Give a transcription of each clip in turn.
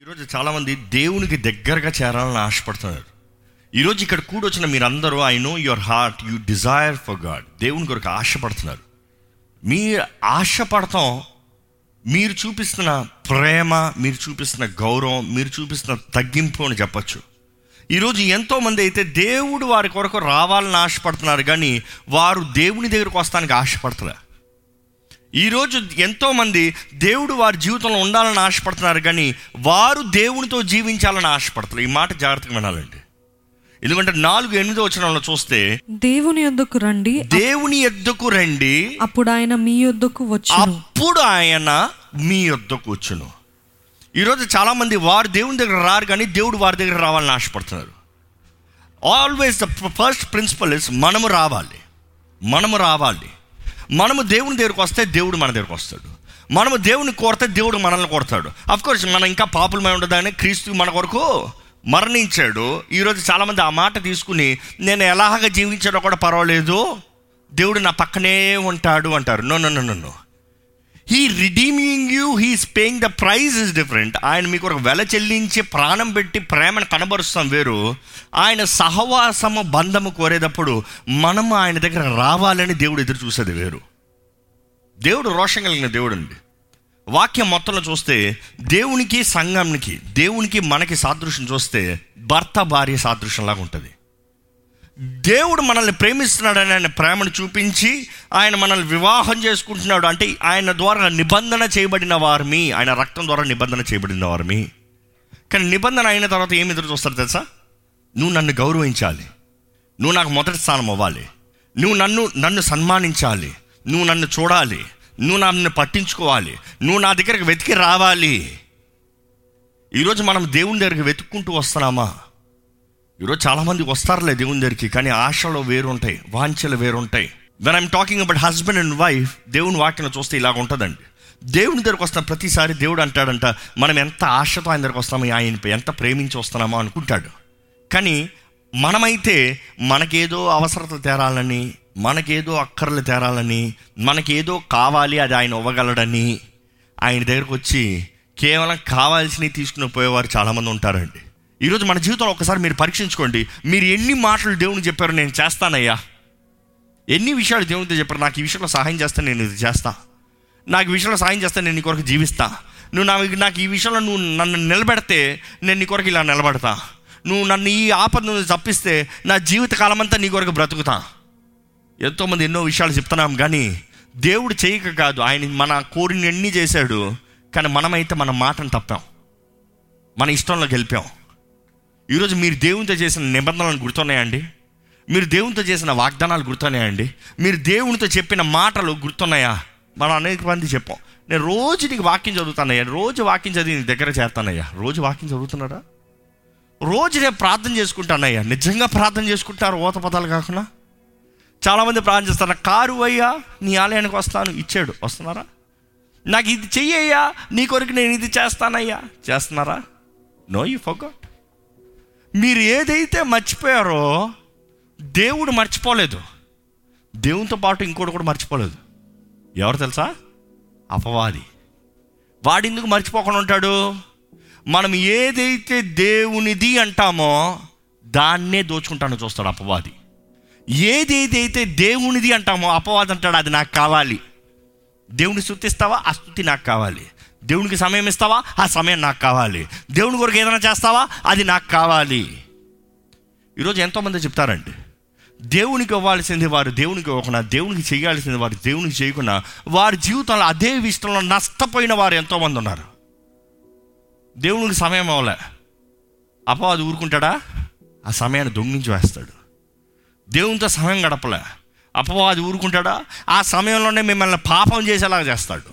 ఈరోజు చాలామంది దేవునికి దగ్గరగా చేరాలని ఆశపడుతున్నారు ఈరోజు ఇక్కడ కూడొచ్చిన మీరందరూ I know your heart you desire for God దేవుని కొరకు ఆశపడుతున్నారు మీ ఆశపడతాం మీరు చూపిస్తున్న ప్రేమ మీరు చూపిస్తున్న గౌరవం మీరు చూపిస్తున్న తగ్గింపు అని చెప్పచ్చు ఈరోజు ఎంతోమంది అయితే దేవుడు వారి కొరకు రావాలని ఆశపడుతున్నారు కానీ వారు దేవుని దగ్గరకు వస్తానికి ఆశపడుతున్నారు ఈరోజు ఎంతోమంది దేవుడు వారి జీవితంలో ఉండాలని ఆశపడుతున్నారు కానీ వారు దేవునితో జీవించాలని ఆశపడుతున్నారు ఈ మాట జాగ్రత్తగా వినాలండి ఎందుకంటే నాలుగు ఎనిమిదో వచనంలో చూస్తే దేవుని యొద్దకు రండి దేవుని ఎద్దుకు రండి అప్పుడు ఆయన మీ యొద్దకు వచ్చును అప్పుడు ఆయన మీ యొద్దకు వచ్చును ఈరోజు చాలామంది వారు దేవుని దగ్గర రారు కానీ దేవుడు వారి దగ్గర రావాలని ఆశపడుతున్నారు always the first principle is మనము రావాలి మనము రావాలి మనము దేవుని దగ్గరకు వస్తే దేవుడు మన దగ్గరకు వస్తాడు మనము దేవుని కోరితే దేవుడు మనల్ని కొడతాడు అఫ్ కోర్స్ మనం ఇంకా పాపులమై ఉండదని క్రీస్తు మన కొరకు మరణించాడు ఈరోజు చాలామంది ఆ మాట తీసుకుని నేను ఎలాగ జీవించాడో కూడా పర్వాలేదు దేవుడు నా పక్కనే ఉంటాడు అంటారు no no no no no he redeeming you he's paying the price is different ఆయన మీకు ఒక వెల చెల్లించి ప్రాణం పెట్టి ప్రేమను కనబరుస్తాం వేరు ఆయన సహవాసము బంధము కోరేటప్పుడు మనము ఆయన దగ్గర రావాలని దేవుడు ఎదురు చూసేది వేరు దేవుడు రోషం కలిగిన దేవుడు అండి వాక్యం మొత్తంలో చూస్తే దేవునికి సంఘంకి దేవునికి మనకి సాదృశ్యం చూస్తే భర్త భార్య సాదృశ్యంలాగా ఉంటుంది దేవుడు మనల్ని ప్రేమిస్తున్నాడని ఆయన ప్రేమను చూపించి ఆయన మనల్ని వివాహం చేసుకుంటున్నాడు అంటే ఆయన ద్వారా నిబంధన చేయబడిన వారిమి ఆయన రక్తం ద్వారా నిబంధన చేయబడిన వారిమి కానీ నిబంధన అయిన తర్వాత ఏమి ఎదురు చూస్తారు తెలుసా నువ్వు నన్ను గౌరవించాలి నువ్వు నాకు మొదటి స్థానం అవ్వాలి నువ్వు నన్ను నన్ను సన్మానించాలి నువ్వు నన్ను చూడాలి నువ్వు నన్ను పట్టించుకోవాలి నువ్వు నా దగ్గరికి వెతికి రావాలి ఈరోజు మనం దేవుని దగ్గరికి వెతుక్కుంటూ వస్తున్నామా ఈరోజు చాలామంది వస్తారులే దేవుని దగ్గరికి కానీ ఆశలు వేరుంటాయి వాంఛలు వేరుంటాయి when I'm talking about husband and wife దేవుని వాక్యం చూస్తే ఇలాగ ఉంటుందండి దేవుని దగ్గరకు వస్తున్న ప్రతిసారి దేవుడు అంటాడంట మనం ఎంత ఆశతో ఆయన దగ్గరకు వస్తామో ఆయన ఎంత ప్రేమించి వస్తున్నామో అనుకుంటాడు కానీ మనమైతే మనకేదో అవసరతలు తేరాలని మనకేదో అక్కర్లు తేరాలని మనకేదో కావాలి అది ఆయన ఇవ్వగలడని ఆయన దగ్గరకు వచ్చి కేవలం కావాల్సినవి తీసుకుని పోయేవారు చాలామంది ఉంటారండి ఈరోజు మన జీవితంలో ఒకసారి మీరు పరీక్షించుకోండి మీరు ఎన్ని మాటలు దేవునికి చెప్పారు నేను చేస్తానయ్యా ఎన్ని విషయాలు దేవునితో చెప్పారు నాకు ఈ విషయంలో సహాయం చేస్తే నేను ఇది చేస్తా నాకు ఈ విషయంలో సహాయం చేస్తే నేను నీ కొరకు జీవిస్తా నువ్వు నా నాకు ఈ విషయంలో నువ్వు నన్ను నిలబెడితే నేను నీ కొరకు ఇలా నిలబడతా నువ్వు నన్ను ఈ ఆపద నుండి తప్పిస్తే నా జీవిత కాలం అంతా నీ కొరకు బ్రతుకుతా ఎంతోమంది ఎన్నో విషయాలు చెప్తున్నాం కానీ దేవుడు చేయక కాదు ఆయన మన కోరిని ఎన్ని చేశాడు కానీ మనమైతే మన మాటను తప్పాం మన ఇష్టంలో గెలిపాం ఈరోజు మీరు దేవునితో చేసిన నిబంధనలు గుర్తున్నాయండి మీరు దేవునితో చేసిన వాగ్దానాలు గుర్తున్నాయండి మీరు దేవునితో చెప్పిన మాటలు గుర్తున్నాయా మనం అనేక మంది చెప్పాం నేను రోజు నీకు వాక్యం చదువుతానయ్యా రోజు వాక్యం చదివి నీ దగ్గర చేస్తానయ్యా రోజు వాక్యం చదువుతున్నారా రోజు నేను ప్రార్థన చేసుకుంటానయ్యా నిజంగా ప్రార్థన చేసుకుంటారు ఓత పదాలు కాకుండా చాలామంది ప్రార్థన చేస్తారు కారు అయ్యా నీ ఆలయానికి వస్తాను ఇచ్చాడు వస్తున్నారా నాకు ఇది చెయ్యయ్యా నీ కొరకు నేను ఇది చేస్తానయ్యా చేస్తున్నారా నో యూ ఫోగట్ మీరు ఏదైతే మర్చిపోయారో దేవుడు మర్చిపోలేదు దేవునితో పాటు ఇంకోటి కూడా మర్చిపోలేదు ఎవరు తెలుసా అపవాది వాడెందుకు మర్చిపోకుండా ఉంటాడు మనం ఏదైతే దేవునిది అంటామో దాన్నే దోచుకుంటానో చూస్తాడు అపవాది ఏదేదైతే దేవునిది అంటామో అపవాది అంటాడు అది నాకు కావాలి దేవుని స్థుతిస్తావా ఆ స్థుతి నాకు కావాలి దేవునికి సమయం ఇస్తావా ఆ సమయం నాకు కావాలి దేవుని కొరకు ఏదైనా చేస్తావా అది నాకు కావాలి ఈరోజు ఎంతోమంది చెప్తారండి దేవునికి ఇవ్వాల్సింది వారు దేవునికి ఇవ్వకుండా దేవునికి చేయాల్సింది వారు దేవునికి చేయకుండా వారి జీవితంలో అదే విషయంలో నష్టపోయిన వారు ఎంతోమంది ఉన్నారు దేవునికి సమయం అవ్వలే అపవాది ఊరుకుంటాడా ఆ సమయాన్ని దొంగిలించి వేస్తాడు దేవునితో సమయం గడపలే అపవాది ఊరుకుంటాడా ఆ సమయంలోనే మిమ్మల్ని పాపం చేసేలాగా చేస్తాడు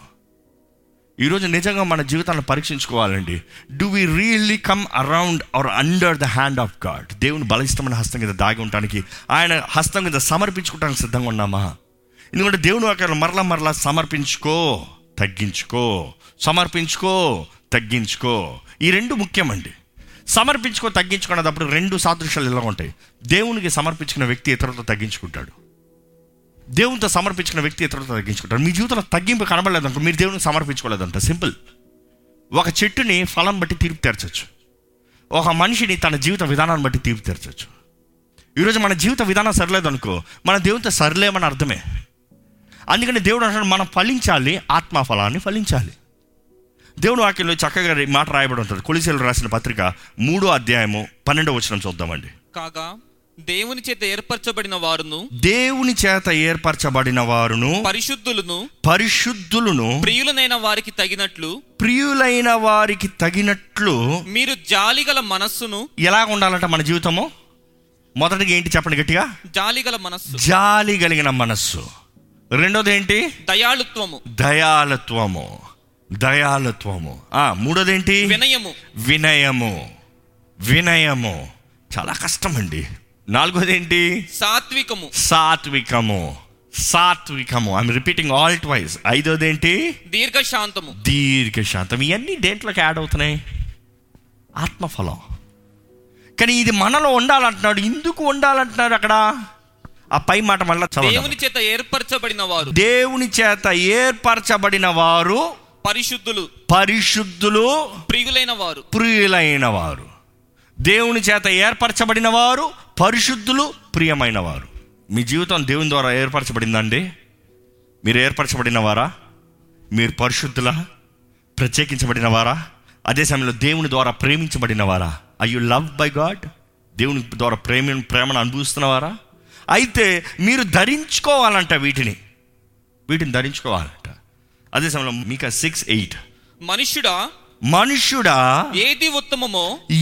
ఈరోజు నిజంగా మన జీవితాన్ని పరీక్షించుకోవాలండి do we really come around or under the hand of God దేవుని బలిష్టమైన హస్తం కింద దాగి ఉండటానికి ఆయన హస్తం కింద సమర్పించుకోవడానికి సిద్ధంగా ఉన్నామా ఎందుకంటే దేవుని వాక్యాలు మరలా మరలా సమర్పించుకో తగ్గించుకో సమర్పించుకో తగ్గించుకో ఈ రెండు ముఖ్యమండి సమర్పించుకో తగ్గించుకునేటప్పుడు రెండు సాదృశ్యాలు ఇలా ఉంటాయి దేవునికి సమర్పించుకున్న వ్యక్తి ఇతరులతో తగ్గించుకుంటాడు దేవునితో సమర్పించిన వ్యక్తి ఇతరులతో తగ్గించుకుంటారు మీ జీవితంలో తగ్గింపు కనబడలేదంట మీరు దేవునికి సమర్పించుకోలేదంట సింపుల్ ఒక చెట్టుని ఫలం బట్టి తీర్పు తెరచచ్చు ఒక మనిషిని తన జీవిత విధానాన్ని బట్టి తీర్పు తెరచచ్చు ఈరోజు మన జీవిత విధానం సరిలేదు అనుకో మన దేవునితో సరిలేమని అర్థమే అందుకని దేవుడు అంటాడు మనం ఫలించాలి ఆత్మ ఫలాన్ని ఫలించాలి దేవుడు వాక్యంలో చక్కగా ఈ మాట రాయబడి ఉంటుంది కొలిసేలు రాసిన పత్రిక మూడో అధ్యాయము పన్నెండో వచనం చూద్దామండి కాగా దేవుని చేత ఏర్పరచబడిన వారును దేవుని చేత ఏర్పరచబడిన వారును పరిశుద్ధులను పరిశుద్ధులను ప్రియులనైన వారికి తగినట్లు ప్రియులైన వారికి తగినట్లు మీరు జాలిగల మనస్సును ఎలా ఉండాలంట మన జీవితము మొదటిగా ఏంటి చెప్పండి గట్టిగా జాలిగల మనస్సు జాలి కలిగిన మనస్సు రెండోది ఏంటి దయాళుత్వము దయాలత్వము దయాలత్వము ఆ మూడోది ఏంటి వినయము వినయము వినయము చాలా కష్టం అండి నాలుగోది ఏంటి సాత్వికము సాత్వికము సాత్వికము ఐఎమ్ రిపీటింగ్ ఆల్ ట్వైస్ ఐదోది ఏంటి దీర్ఘశాంతము దీర్ఘశాంతం ఇవన్నీ దేంట్లోకి యాడ్ అవుతున్నాయి ఆత్మఫలం కానీ ఇది మనలో ఉండాలంటున్నాడు ఎందుకు ఉండాలంటున్నాడు అక్కడ ఆ పై మాట మళ్ళీ చదవండి దేవుని చేత ఏర్పరచబడిన వారు దేవుని చేత ఏర్పరచబడిన వారు పరిశుద్ధులు పరిశుద్ధులు ప్రియులైన వారు ప్రియులైన వారు దేవుని చేత ఏర్పరచబడిన వారు పరిశుద్ధులు ప్రియమైన వారు మీ జీవితం దేవుని ద్వారా ఏర్పరచబడిందండి మీరు ఏర్పరచబడిన వారా మీరు పరిశుద్ధులా ప్రత్యేకించబడిన వారా అదే సమయంలో దేవుని ద్వారా ప్రేమించబడిన వారా I you love by God దేవుని ద్వారా ప్రేమ ప్రేమను అనుభవిస్తున్నవారా అయితే మీరు ధరించుకోవాలంట వీటిని వీటిని ధరించుకోవాలంట అదే సమయంలో మీకు సిక్స్ ఎయిట్ మనుష్యుడా మనుష్యుడా ఏది ఉత్తమమో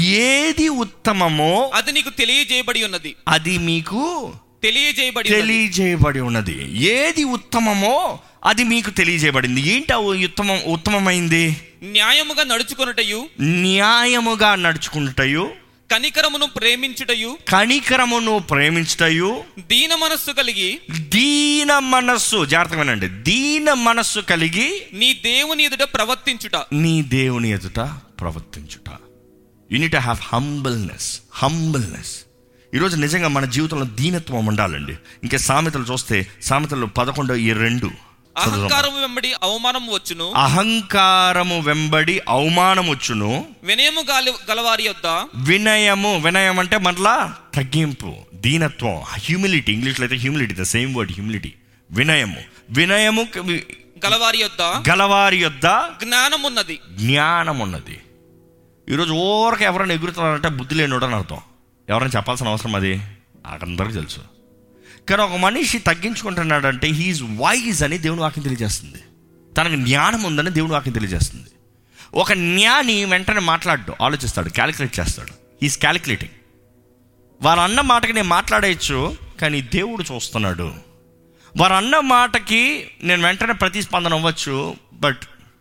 ఏది ఉత్తమమో అది నీకు తెలియజేయబడి ఉన్నది అది మీకు తెలియజేయబడి ఉన్నది. తెలియజేయబడి ఉన్నది ఏది ఉత్తమమో అది మీకు తెలియజేయబడింది ఏంటి ఆ ఉత్తమం ఉత్తమమైంది న్యాయముగా నడుచుకొనుటయు న్యాయముగా నడుచుకుంటయు కనికరమును ప్రేమించుటయు కనికరమును ప్రేమించుటయు దీన మనస్సు కలిగి దీన మనస్సు జాగ్రత్తగా వినండి దీన మనస్సు కలిగి నీ దేవుని ఎదుట ప్రవర్తించుట నీ దేవుని ఎదుట ప్రవర్తించుట యూనిట్ హ్యావ్ హంబల్నెస్ హంబల్నెస్ ఈరోజు నిజంగా మన జీవితంలో దీనత్వం ఉండాలండి ఇంకా సామెతలు చూస్తే సామెతలు పదకొండు ఈ రెండు చదువుదాం. అహంకారము వెంబడి అవమానం వచ్చును అహంకారము వెంబడి అవమానం వచ్చును వినయము గాలి గలవారి యొద్ద వినయము వినయం అంటే మరలా తగ్గింపు దీనత్వం హ్యూమిలిటీ ఇంగ్లీష్లో అయితే humility the same word humility వినయము వినయము క- గలవారి యొద్ద గలవారి యొద్ద జ్ఞానం ఉన్నది జ్ఞానం ఉన్నది ఈరోజు ఓరక ఎవరైనా ఎగురుతున్నారంటే బుద్ధి లేనివాడు అని అర్థం ఎవరైనా చెప్పాల్సిన అవసరం అది అందరికీ తెలుసు కానీ ఒక మనిషి తగ్గించుకుంటున్నాడంటే హీఈస్ వైజ్ అని దేవుని వాక్యం తెలియజేస్తుంది తనకు జ్ఞానం ఉందని దేవుని వాక్యం తెలియజేస్తుంది ఒక జ్ఞాని వెంటనే మాట్లాడు ఆలోచిస్తాడు క్యాలిక్యులేట్ చేస్తాడు హీస్ క్యాలిక్యులేటింగ్ వారు అన్న మాటకి నేను మాట్లాడేయచ్చు కానీ దేవుడు చూస్తున్నాడు వారు అన్న మాటకి నేను వెంటనే ప్రతిస్పందన అవ్వచ్చు బట్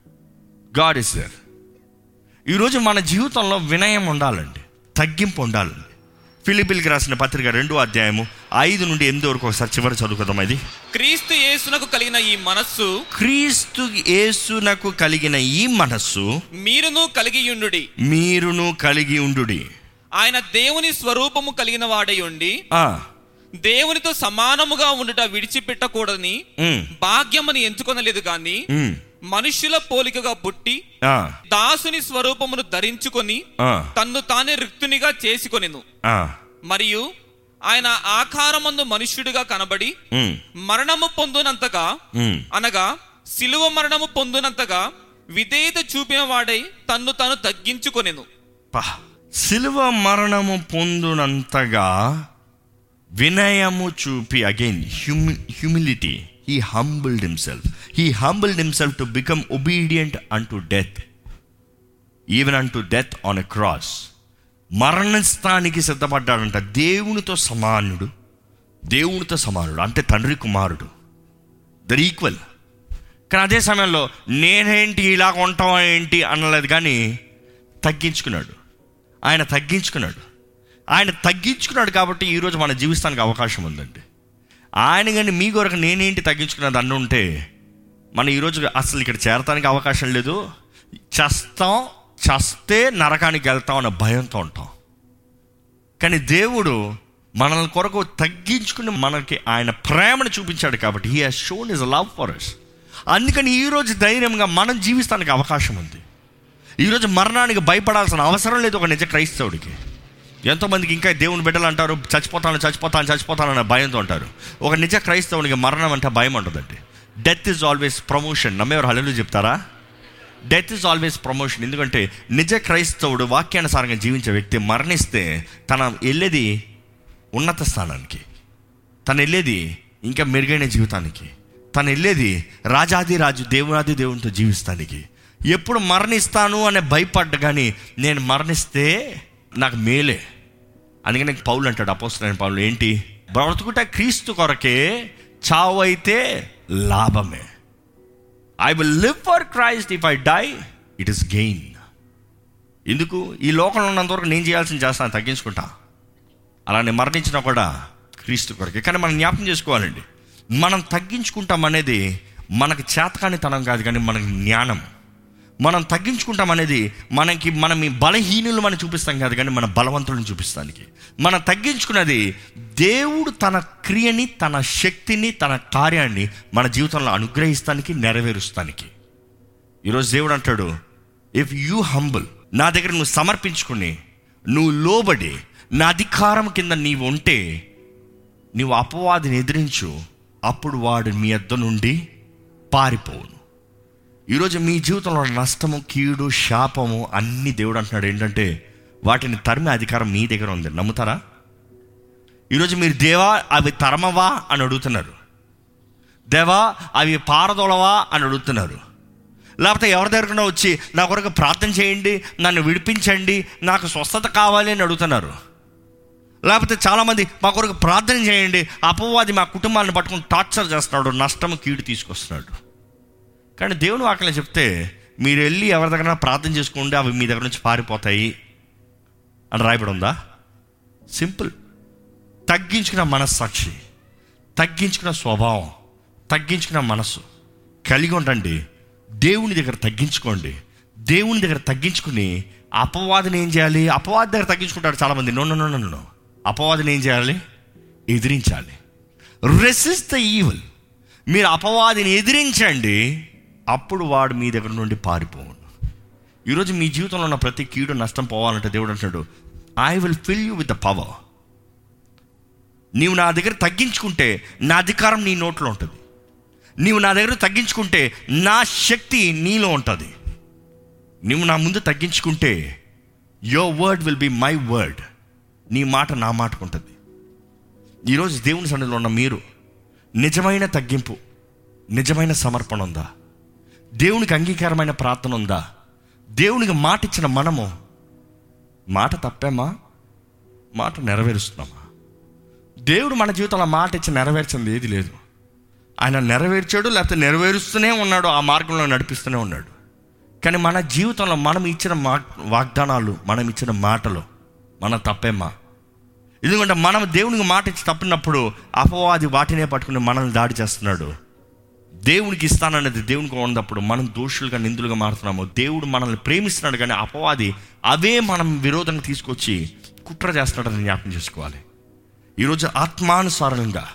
గాడ్ ఇస్ దేర్ ఈరోజు మన జీవితంలో వినయం ఉండాలండి తగ్గింపు ఉండాలండి ఫిలిపిల్కి రాసిన పత్రిక రెండో అధ్యాయము ఐదు నుండి ఎనిమిది వరకు ఒకసారి చివరి చదువుకుందాం ఇది క్రీస్తు యేసునకు కలిగిన ఈ మనస్సు క్రీస్తు యేసునకు కలిగిన ఈ మనస్సు మీరును కలిగి ఉండుడి మీరును కలిగి ఉండుడి ఆయన దేవుని స్వరూపము కలిగిన వాడై ఉండి ఆ, దేవునితో సమానముగా ఉండుట విడిచిపెట్టకూడదని ఉమ్, భాగ్యమని ఎంచుకొనలేదు గాని ఉమ్, మనుష్యుల పోలికగా పుట్టి ఆ, దాసుని స్వరూపమును ధరించుకొని ఆ, తన్ను తానే రిక్తునిగా చేసుకొనెను ఆ, మరియు ఆయన ఆకారమందు మనుష్యుడిగా కనబడి ఉమ్, మరణము పొందునంతగా ఉమ్. అనగా శిలువ మరణము పొందునంతగా విధేయత చూపిన వాడై తన్ను తాను తగ్గించుకొనెను పా సిలువ మరణము పొందునంతగా వినయము చూపి again humi humility he humbled himself he humbled himself to become obedient unto death even unto death on a cross మరణస్థానికి సిద్ధపడ్డాడంట దేవునితో సమానుడు దేవునితో సమానుడు అంటే తండ్రి కుమారుడు దర్ ఈక్వల్ కానీ అదే సమయంలో నేనేంటి ఇలా ఉంటాం ఏంటి అనలేదు కానీ తగ్గించుకున్నాడు ఆయన తగ్గించుకున్నాడు ఆయన తగ్గించుకున్నాడు కాబట్టి ఈరోజు మన జీవిస్తానికి అవకాశం ఉందండి ఆయన కానీ మీ కొరకు నేనేంటి తగ్గించుకున్నది అన్న ఉంటే మనం ఈరోజు అసలు ఇక్కడ చేరటానికి అవకాశం లేదు చస్తాం చస్తే నరకానికి వెళ్తాం అన్న భయంతో ఉంటాం కానీ దేవుడు మనల్ని కొరకు తగ్గించుకుని మనకి ఆయన ప్రేమను చూపించాడు కాబట్టి he has shown his love for us అందుకని ఈరోజు ధైర్యంగా మనం జీవిస్తానికి అవకాశం ఉంది ఈరోజు మరణానికి భయపడాల్సిన అవసరం లేదు ఒక నిజ క్రైస్తవుడికి ఎంతోమందికి ఇంకా దేవుని బిడ్డలు అంటారు చచ్చిపోతాను చచ్చిపోతాను చచ్చిపోతాను అనే భయంతో ఉంటారు ఒక నిజ క్రైస్తవునికి మరణం అంటే భయం ఉంటుందండి డెత్ ఈజ్ ఆల్వేస్ ప్రమోషన్ నమ్మేవారు హల్లు చెప్తారా డెత్ ఈజ్ ఆల్వేస్ ప్రమోషన్ ఎందుకంటే నిజ క్రైస్తవుడు వాక్యానుసారంగా జీవించే వ్యక్తి మరణిస్తే తన వెళ్ళేది ఉన్నత స్థానానికి తను వెళ్ళేది ఇంకా మెరుగైన జీవితానికి తను వెళ్ళేది రాజాది రాజు దేవునాది దేవునితో జీవిస్తానికి ఎప్పుడు మరణిస్తాను అనే భయపడ్డ కానీ నేను మరణిస్తే నాకు మేలే అందుకని పౌలు అంటాడు అపోస్తులైన పౌలు ఏంటి బ్రతుకుట క్రీస్తు కొరకే చావు అయితే లాభమే I will live for Christ if I die it is gain ఎందుకు ఈ లోకంలో ఉన్నంతవరకు నేను చేయాల్సింది చేస్తాను తగ్గించుకుంటా అలానే మరణించినా కూడా క్రీస్తు కొరకే కానీ మనం జ్ఞాపకం చేసుకోవాలండి మనం తగ్గించుకుంటాం అనేది మనకి చేతకానితనం కాదు కానీ మనకి జ్ఞానం మనం తగ్గించుకుంటాం అనేది మనకి మనం ఈ బలహీనులు మనం చూపిస్తాం కాదు కానీ మన బలవంతులను చూపిస్తానికి మనం తగ్గించుకున్నది దేవుడు తన క్రియని తన శక్తిని తన కార్యాన్ని మన జీవితంలో అనుగ్రహిస్తానికి నెరవేరుస్తానికి ఈరోజు దేవుడు అంటాడు ఇఫ్ యూ హంబుల్ నా దగ్గర నువ్వు సమర్పించుకుని నువ్వు లోబడి నా అధికారం కింద నీవు ఉంటే నీవు అపవాదిని ఎదిరించు అప్పుడు వాడు మీ యొద్ద నుండి పారిపోవును ఈరోజు మీ జీవితంలో నష్టము కీడు శాపము అన్ని దేవుడు అంటున్నాడు ఏంటంటే వాటిని తరిమే అధికారం మీ దగ్గర ఉంది నమ్ముతారా ఈరోజు మీరు దేవా అవి తరమవా అని అడుగుతున్నారు దేవా అవి పారదోలవా అని అడుగుతున్నారు లేకపోతే ఎవరి దగ్గరకుండా వచ్చి నా కొరకు ప్రార్థన చేయండి నన్ను విడిపించండి నాకు స్వస్థత కావాలి అని అడుగుతున్నారు లేకపోతే చాలామంది మా కొరకు ప్రార్థన చేయండి అపవాది మా కుటుంబాన్ని పట్టుకుని టార్చర్ చేస్తున్నాడు నష్టము కీడు తీసుకొస్తున్నాడు కానీ దేవుని వాక్యం చెప్తే మీరు వెళ్ళి ఎవరి దగ్గర ప్రార్థన చేసుకోండి అవి మీ దగ్గర నుంచి పారిపోతాయి అని రాయబడి ఉందా సింపుల్ తగ్గించుకున్న మనస్సాక్షి తగ్గించుకున్న స్వభావం తగ్గించుకున్న మనస్సు కలిగి ఉండండి దేవుని దగ్గర తగ్గించుకోండి దేవుని దగ్గర తగ్గించుకుని అపవాదిని ఏం చేయాలి అపవాది దగ్గర తగ్గించుకుంటారు చాలామంది నో నో నో నో అపవాదిని ఏం చేయాలి ఎదిరించాలి రెసిస్ట్ ద ఈవల్ మీరు అపవాదిని ఎదిరించండి అప్పుడు వాడు మీ దగ్గర నుండి పారిపోవును ఈరోజు మీ జీవితంలో ఉన్న ప్రతి కీడు నష్టం పోవాలంటే దేవుడు అంటాడు I will fill you with the power నీవు నా దగ్గర తగ్గించుకుంటే నా అధికారం నీ నోట్లో ఉంటుంది నీవు నా దగ్గర తగ్గించుకుంటే నా శక్తి నీలో ఉంటుంది నువ్వు నా ముందు తగ్గించుకుంటే your word will be my word నీ మాట నా మాటకు ఉంటుంది ఈరోజు దేవుని సన్నిధిలో ఉన్న మీరు నిజమైన తగ్గింపు నిజమైన సమర్పణ ఉందా దేవునికి అంగీకారమైన ప్రార్థన ఉందా దేవునికి మాట ఇచ్చిన మనము మాట తప్పేమా మాట నెరవేరుస్తున్నామా దేవుడు మన జీవితంలో మాట ఇచ్చి నెరవేర్చింది ఏది లేదు ఆయన నెరవేర్చాడు లేకపోతే నెరవేరుస్తూనే ఉన్నాడు ఆ మార్గంలో నడిపిస్తూనే ఉన్నాడు కానీ మన జీవితంలో మనం ఇచ్చిన మా వాగ్దానాలు మనం ఇచ్చిన మాటలు మన తప్పేమా ఎందుకంటే మనం దేవునికి మాట ఇచ్చి తప్పినప్పుడు అపవాది వాటినే పట్టుకుని మనల్ని దాడి చేస్తున్నాడు దేవునికి ఇస్తాననేది దేవునికి ఉన్నప్పుడు మనం దోషులుగా నిందులుగా మారుతున్నాము దేవుడు మనల్ని ప్రేమిస్తున్నాడు కానీ అపవాది అవే మనం విరోధంగా తీసుకొచ్చి కుట్ర చేస్తున్నాడని జ్ఞాపకం చేసుకోవాలి ఈరోజు ఆత్మానుసారంగా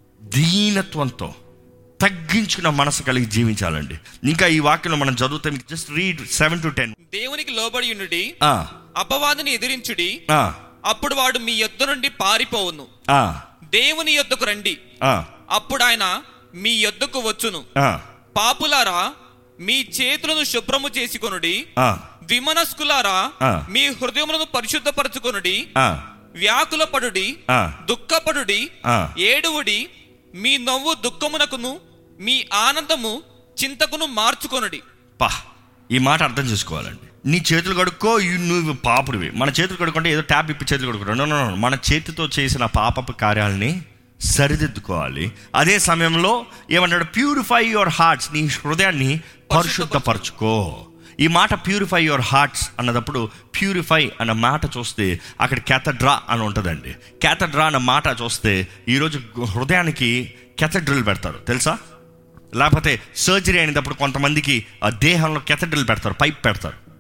దీనత్వంతో తగ్గించుకున్న మనసు కలిగి జీవించాలండి ఇంకా ఈ వాక్యంలో మనం చదివితే just read seven to ten దేవునికి లోబడి ఉండుడి అపవాదిని ఎదిరించుడి అప్పుడు వాడు మీ యొద్ద నుండి పారిపోవును దేవుని యొద్దకు రండి అప్పుడు ఆయన మీ యొద్దకు వచ్చును పాపులారా మీ చేతులను శుభ్రము చేసుకొనుడి విమనస్కులారా ఆ. మీ హృదయములను పరిశుద్ధపరచుకొనుడి వ్యాకుల పడుడి ఆ. దుఃఖపడుడి ఆ. ఏడువుడి మీ నవ్వు దుఃఖమునకును మీ ఆనందము చింతకును మార్చుకొనుడి పా ఈ మాట అర్థం చేసుకోవాలండి నీ చేతులు కడుక్కో ఈ- నువ్వు పాపుడివి మన చేతులు కడుక్కుంటే ఏదో ట్యాప్ ఇప్పి చేతులు కడుక్కో నో, నో, నో. మన చేతితో చేసిన పాపపు కార్యాలని సరిదిద్దుకోవాలి అదే సమయంలో ఏమంటాడు ప్యూరిఫై యువర్ హార్ట్స్ నీ హృదయాన్ని పరిశుద్ధపరచుకో ఈ మాట ప్యూరిఫై యువర్ హార్ట్స్ అన్నదప్పుడు ప్యూరిఫై అన్న మాట చూస్తే అక్కడ క్యాథడ్రా అని ఉంటుందండి క్యాథడ్రా అన్న మాట చూస్తే ఈరోజు హృదయానికి క్యాథడ్రిల్ పెడతారు తెలుసా లేకపోతే సర్జరీ అయినప్పుడు కొంతమందికి ఆ దేహంలో కెథడ్రిల్ పెడతారు పైప్ పెడతారు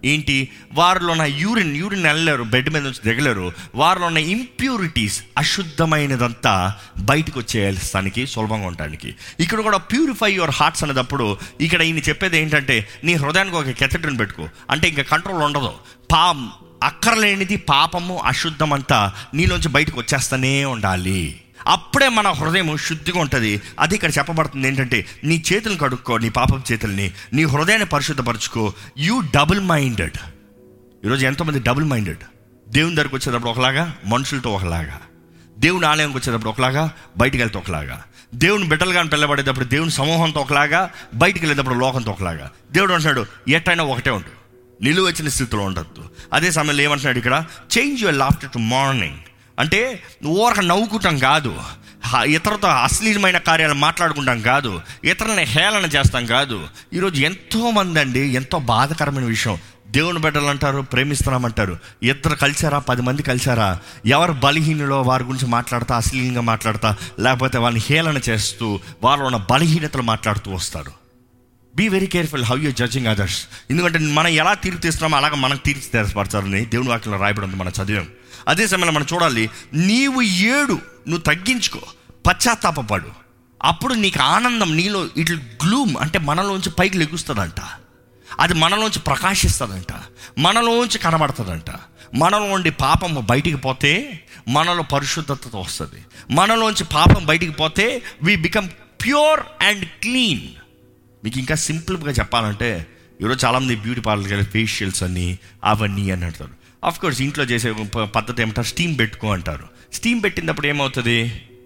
ఏంటి వారిలో ఉన్న యూరిన్ యూరిన్ వెళ్ళలేరు బెడ్ మీద నుంచి దిగలేరు వారిలో ఉన్న ఇంప్యూరిటీస్ అశుద్ధమైనదంతా బయటకు వచ్చేస్తానికి సులభంగా ఉండడానికి ఇక్కడ కూడా ప్యూరిఫై యువర్ హార్ట్స్ అనేటప్పుడు ఇక్కడ ఈయన చెప్పేది ఏంటంటే నీ హృదయానికి ఒక కెథడ్రిని పెట్టుకో అంటే ఇంకా కంట్రోల్ ఉండదు పా అక్కర్లేనిది పాపము అశుద్ధం అంతా నీలోంచి బయటకు వచ్చేస్తూనే ఉండాలి అప్పుడే మన హృదయం శుద్ధిగా ఉంటుంది అది ఇక్కడ చెప్పబడుతుంది ఏంటంటే నీ చేతులను కడుక్కో నీ పాపం చేతుల్ని నీ హృదయాన్ని పరిశుద్ధపరచుకో యూ డబుల్ మైండెడ్ ఈరోజు ఎంతోమంది డబుల్ మైండెడ్ దేవుని దగ్గరకు వచ్చేటప్పుడు ఒకలాగా మనుషులతో ఒకలాగా దేవుని ఆలయంకి వచ్చేటప్పుడు ఒకలాగా బయటికి వెళ్తే ఒకలాగా దేవుని బిడ్డలుగా పిల్లబడేటప్పుడు దేవుని సమూహంతో ఒకలాగా బయటికి వెళ్ళేటప్పుడు లోకంతో ఒకలాగా దేవుడు అంటున్నాడు ఎట్టయినా ఒకటే ఉంటుంది నిలువ వచ్చిన స్థితిలో ఉండద్దు అదే సమయంలో ఏమంటున్నాడు ఇక్కడ change your laughter to mourning అంటే ఊరక నవ్వుకుంటాం కాదు ఇతరులతో అశ్లీలమైన కార్యాలు మాట్లాడుకుంటాం కాదు ఇతరులని హేళన చేస్తాం కాదు ఈరోజు ఎంతోమంది అండి ఎంతో బాధకరమైన విషయం దేవుని బిడ్డలు అంటారు ప్రేమిస్తున్నామంటారు ఇద్దరు కలిసారా పది మంది కలిసారా ఎవరు బలహీనలో వారి గురించి మాట్లాడతా అశ్లీలంగా మాట్లాడతా లేకపోతే వాళ్ళని హేళన చేస్తూ వారిలో ఉన్న బలహీనతలు మాట్లాడుతూ వస్తారు be very careful how you judging others ఎందుకంటే మనం ఎలా తీర్పు తీస్తున్నామో అలాగే మనకు తీర్చి తెరపడతారని దేవుని వాక్యంలో రాయబడి మనం చదివాం అదే సమయంలో మనం చూడాలి నీవు ఏడు నువ్వు తగ్గించుకో పశ్చాత్తాపడు అప్పుడు నీకు ఆనందం నీలో ఇట్ గ్లూమ్ అంటే మనలోంచి పైకి లెగుస్తుందంట అది మనలోంచి ప్రకాశిస్తుందంట మనలోంచి కనబడుతుందంట మనలో ఉండి పాపం బయటికి పోతే మనలో పరిశుద్ధత వస్తుంది మనలోంచి పాపం బయటికి పోతే we become pure and clean మీకు ఇంకా సింపుల్గా చెప్పాలంటే ఈరోజు చాలామంది బ్యూటీ పార్లర్కి వెళ్ళి ఫేషియల్స్ అని అవన్నీ అని అంటారు ఆఫ్ కోర్స్ ఇంట్లో చేసే పద్ధతి ఏమంటారు స్టీమ్ పెట్టుకో అంటారు స్టీమ్ పెట్టినప్పుడు ఏమవుతుంది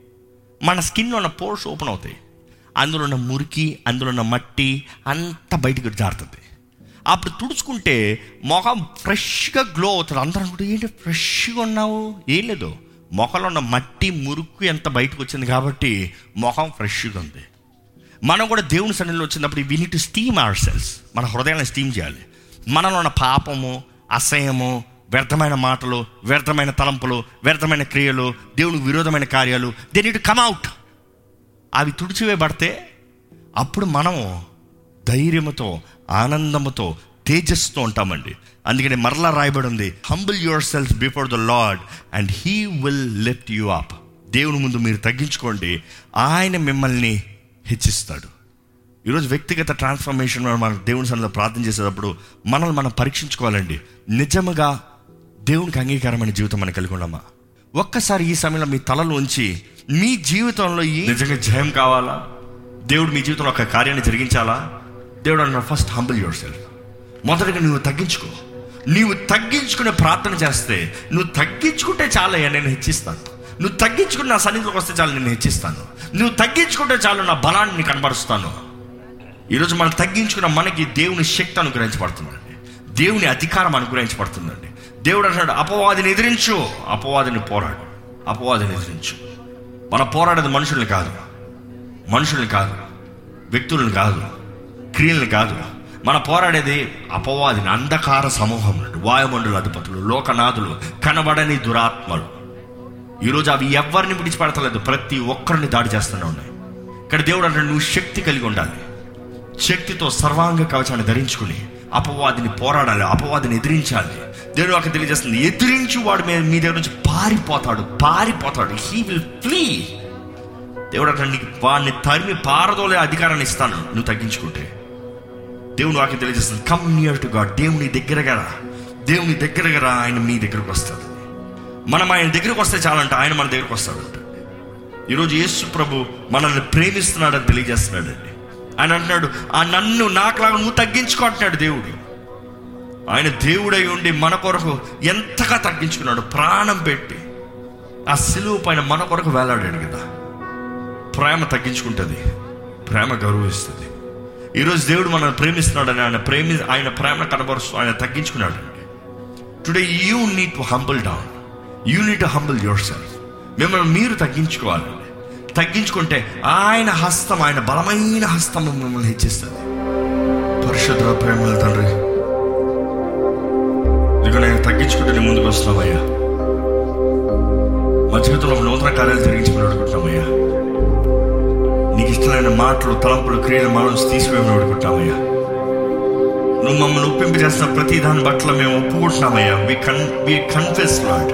మన స్కిన్లో ఉన్న పోర్స్ ఓపెన్ అవుతాయి అందులో ఉన్న మురికి అందులో ఉన్న మట్టి అంతా బయటకు జారుతుంది అప్పుడు తుడుచుకుంటే మొఖం ఫ్రెష్గా గ్లో అవుతుంది అందరూ అనుకుంటే ఏంటి ఫ్రెష్గా ఉన్నావు ఏం లేదు మొఖంలో ఉన్న మట్టి మురుకు ఎంత బయటకు వచ్చింది కాబట్టి మొఖం ఫ్రెష్గా ఉంది మనం కూడా దేవుని సన్నిధిలో వచ్చినప్పుడు we need to steam our selves మన హృదయాన్ని స్టీమ్ చేయాలి మనలో ఉన్న పాపము అసహ్యము వ్యర్థమైన మాటలు వ్యర్థమైన తలంపులు వ్యర్థమైన క్రియలు దేవునికి విరోధమైన కార్యాలు దే నీట్ కమ్ అవుట్ అవి తుడిచివేయబడితే అప్పుడు మనం ధైర్యముతో ఆనందముతో తేజస్తో ఉంటామండి అందుకని మరలా రాయబడి ఉంది humble yourself before the Lord and he will lift you up దేవుని ముందు మీరు తగ్గించుకోండి ఆయన మిమ్మల్ని హెచ్చిస్తాడు ఈరోజు వ్యక్తిగత ట్రాన్స్ఫర్మేషన్ మనం దేవుని సన్నిలో ప్రార్థన చేసేటప్పుడు మనల్ని మనం పరీక్షించుకోవాలండి నిజముగా దేవునికి అంగీకారమైన జీవితం మనం కలిగి ఉన్నామా ఒక్కసారి ఈ సమయంలో మీ తలలో ఉంచి మీ జీవితంలో ఈ నిజంగా జయం కావాలా దేవుడు మీ జీవితంలో ఒక కార్యాన్ని జరిగించాలా దేవుడు అన్న ఫస్ట్ హంబుల్ యువర్ సెల్ఫ్ మొదటగా నువ్వు తగ్గించుకో నీవు తగ్గించుకునే ప్రార్థన చేస్తే నువ్వు తగ్గించుకుంటే చాలా నేను హెచ్చిస్తాను నువ్వు తగ్గించుకుని నా సన్నిధిలోకి వస్తే చాలు నేను హెచ్చిస్తాను నువ్వు తగ్గించుకుంటే చాలు నా బలాన్ని కనబరుస్తాను ఈరోజు మనం తగ్గించుకున్న మనకి దేవుని శక్తి అనుగ్రహించబడుతుందండి దేవుని అధికారం అనుగ్రహించబడుతుందండి దేవుడు అంటాడు అపవాదిని ఎదిరించు అపవాదిని పోరాడు అపవాదిని ఎదిరించు మన పోరాడేది మనుషుల్ని కాదు మనుషుల్ని కాదు వ్యక్తులను కాదు క్రియల్ని కాదు మన పోరాడేది అపవాదిని అంధకార సమూహం వాయుమండల అధిపతులు లోకనాథులు కనబడని దురాత్మలు ఈరోజు అవి ఎవరిని విడిచిపెడతలేదు ప్రతి ఒక్కరిని దాడి చేస్తూనే ఉన్నాయి ఇక్కడ దేవుడు అంటే నువ్వు శక్తి కలిగి ఉండాలి శక్తితో సర్వాంగ కవచాన్ని ధరించుకుని అపవాదిని పోరాడాలి అపవాదిని ఎదిరించాలి దేవుడు ఒక తెలియజేస్తుంది ఎదిరించి వాడు మీ దగ్గర నుంచి పారిపోతాడు పారిపోతాడు హీ విల్ ఫ్లీ దేవుడు అంటే నీకు వాడిని తరిమి పారదోలే అధికారాన్ని ఇస్తాను నువ్వు తగ్గించుకుంటే దేవుడు వాకి తెలియజేస్తుంది కమ్ నియర్ టు గాడ్ దేవుని దగ్గరగా రా దేవుని దగ్గరగా రా ఆయన మీ దగ్గరకు వస్తాడు మనం ఆయన దగ్గరకు వస్తే చాలంట ఆయన మన దగ్గరకు వస్తాడంట ఈరోజు యేసు ప్రభు మనల్ని ప్రేమిస్తున్నాడని తెలియజేస్తున్నాడండి ఆయన అంటున్నాడు ఆ నన్ను నాకులాగా నువ్వు తగ్గించుకో అంటున్నాడు దేవుడు ఆయన దేవుడై ఉండి మన కొరకు ఎంతగా తగ్గించుకున్నాడు ప్రాణం పెట్టి ఆ సిలువు పైన మన కొరకు వేలాడాడు కదా ప్రేమ తగ్గించుకుంటుంది ప్రేమ గౌరవిస్తుంది ఈరోజు దేవుడు మనల్ని ప్రేమిస్తున్నాడని ఆయన ప్రేమి ఆయన ప్రేమ కనబరుస్తూ ఆయన తగ్గించుకున్నాడు today you need to humble down you need to humble yourself మిమ్మల్ని మీరు తగ్గించుకోవాలి తగ్గించుకుంటే ఆయన హస్తం ఆయన బలమైన హస్తం మిమ్మల్ని హెచ్చిస్తుంది పరిశుద్ధ ప్రేమల తండ్రి ఇదిగో నేను తగ్గించుకుంటే నేను ముందుకు వస్తున్నామయ్యా మా జీవితంలో నూతన కార్యాలు జరిగించమని అడుగుతున్నామయ్యా నీకు ఇష్టమైన మాటలు తలంపులు క్రియలు మనం తీసివేయమని అడుగుతామయ్యా నువ్వు మమ్మల్ని ఒప్పింపు చేస్తున్న ప్రతి దాని పట్ల మేము ఒప్పుకుంటున్నామయ్యా వి కన్ వి కన్ఫెస్ లాడ్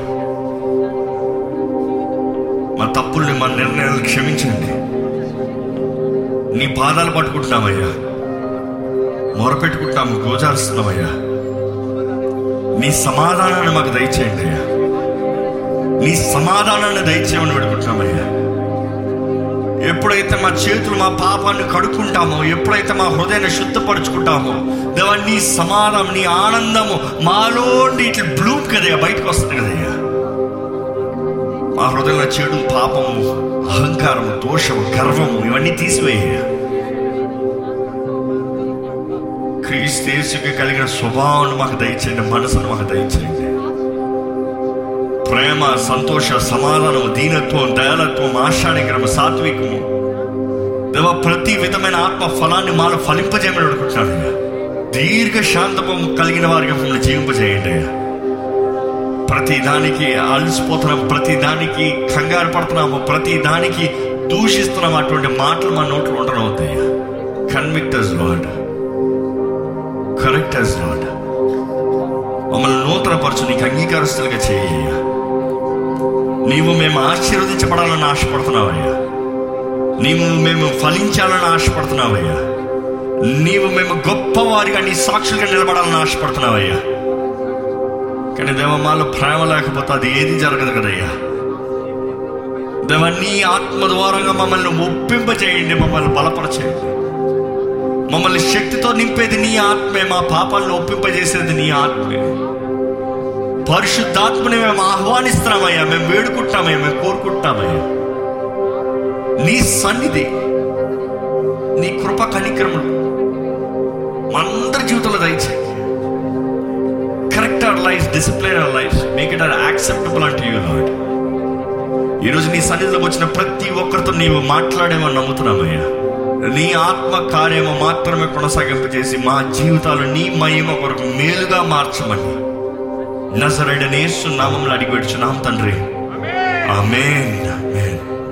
మా తప్పుల్ని మా నిర్ణయాలు క్షమించండి నీ పాదాలు పట్టుకుంటున్నామయ్యా మొరపెట్టుకుంటాము గోజారుస్తున్నామయ్యా నీ సమాధానాన్ని మాకు దయచేయండి అయ్యా నీ సమాధానాన్ని దయచేయమని పెడుకుంటున్నామయ్యా ఎప్పుడైతే మా చేతులు మా పాపాన్ని కడుక్కుంటామో ఎప్పుడైతే మా హృదయాన్ని శుద్ధపరుచుకుంటామో దేవా నీ సమాధానం నీ ఆనందము మాలో ఇట్లా బ్లూమ్ కదయ్యా బయటకు వస్తుంది కదయ్యా మా హృదయంలో చెడు పాపము అహంకారము దోషము గర్వము ఇవన్నీ తీసివేయ్యా క్రీస్తేసుకి కలిగిన స్వభావాన్ని మాకు దయచేయండి మనసును మాకు దయచేయండి ప్రేమ సంతోష సమాధానం దీనత్వం దయాలత్వం ఆశానికరము సాత్వికము దేవ ప్రతి విధమైన ఆత్మ ఫలాన్ని మాలో ఫలింపజేయమని అడుగుతున్నాడు అయ్యా. దీర్ఘ శాంతము కలిగిన వారికి మమ్మల్ని జీవింపజేయండి అయ్యా ప్రతి దానికి అలసిపోతున్నాం ప్రతి దానికి కంగారు పడుతున్నాము ప్రతి దానికి దూషిస్తున్నాం అటువంటి మాటలు మా నోట్లో ఉండడం అవుతాయి convict us Lord correct us Lord మమ్మల్ని నూతనపరచు నీకు అంగీకారస్తులుగా చేయ నీవు మేము ఆశీర్వదించబడాలని ఆశపడుతున్నావయ్యా నీవు మేము ఫలించాలని ఆశపడుతున్నావయ్యా నీవు మేము గొప్పవారిగా నీ సాక్షులుగా నిలబడాలని ఆశపడుతున్నావయ్యా కానీ దేవమాలో ప్రేమ లేకపోతే అది ఏది జరగదు కదయ్యా దేవ నీ ఆత్మ ద్వారంగా మమ్మల్ని ఒప్పింప చేయండి మమ్మల్ని బలపరచేయండి మమ్మల్ని శక్తితో నింపేది నీ ఆత్మే మా పాపాలను ఒప్పింపజేసేది నీ ఆత్మే పరిశుద్ధాత్మని మేము ఆహ్వానిస్తున్నామయ్యా మేము వేడుకుంటామయ్యా మేము కోరుకుంటామయ్యా నీ సన్నిధి నీ కృప కనిక్రములు మనందరి జీవితంలో దయచేయండి correct our life discipline our life make it our acceptable అంటే యూ లాడ్ ఈరోజు నీ సన్నిధిలోకి వచ్చిన ప్రతి ఒక్కరితో నీవు మాట్లాడేమని నమ్ముతున్నామయ్యా నీ ఆత్మ కార్యము మాత్రమే కొనసాగింపజేసి మా జీవితాలు నీ మహిమ కొరకు మేలుగా మార్చమని నజరడనేసు నామంలో అడిగి పెడుచున్నాం తండ్రి ఆమేన్ ఆమేన్